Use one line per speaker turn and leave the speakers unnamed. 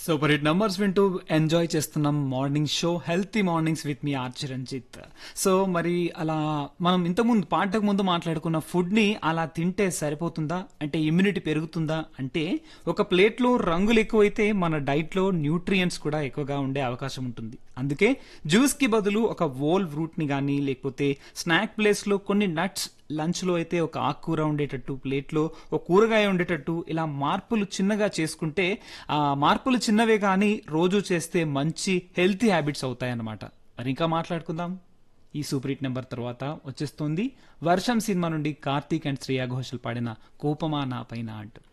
super hit numbers వింటూ enjoy చేస్తున్నాం morning show healthy mornings with me RJ Ranjith so మరి అలా మనం ఇంతకుముందు పాటకు ముందు మాట్లాడుకున్న ఫుడ్ ని అలా తింటే సరిపోతుందా అంటే ఇమ్యూనిటీ పెరుగుతుందా అంటే ఒక ప్లేట్ లో రంగులు ఎక్కువైతే మన డైట్ లో న్యూట్రియంట్స్ కూడా ఎక్కువగా ఉండే అవకాశం ఉంటుంది అందుకే జ్యూస్ కి బదులు ఒక వోల్ ఫ్రూట్ ని కానీ లేకపోతే స్నాక్ ప్లేస్ లో కొన్ని నట్స్ లంచ్ లో అయితే ఒక ఆకుకూర ఉండేటట్టు ప్లేట్ లో ఒక కూరగాయ ఉండేటట్టు ఇలా మార్పులు చిన్నగా చేసుకుంటే ఆ మార్పులు చిన్నవే కానీ రోజు చేస్తే మంచి హెల్తీ హ్యాబిట్స్ అవుతాయన్నమాట మరి ఇంకా మాట్లాడుకుందాం ఈ సూపర్ హిట్ నెంబర్ తర్వాత వచ్చేస్తుంది వర్షం సినిమా నుండి కార్తీక్ అండ్ శ్రేయా ఘోషల్ పాడిన కోపమా నా పైన అంటూ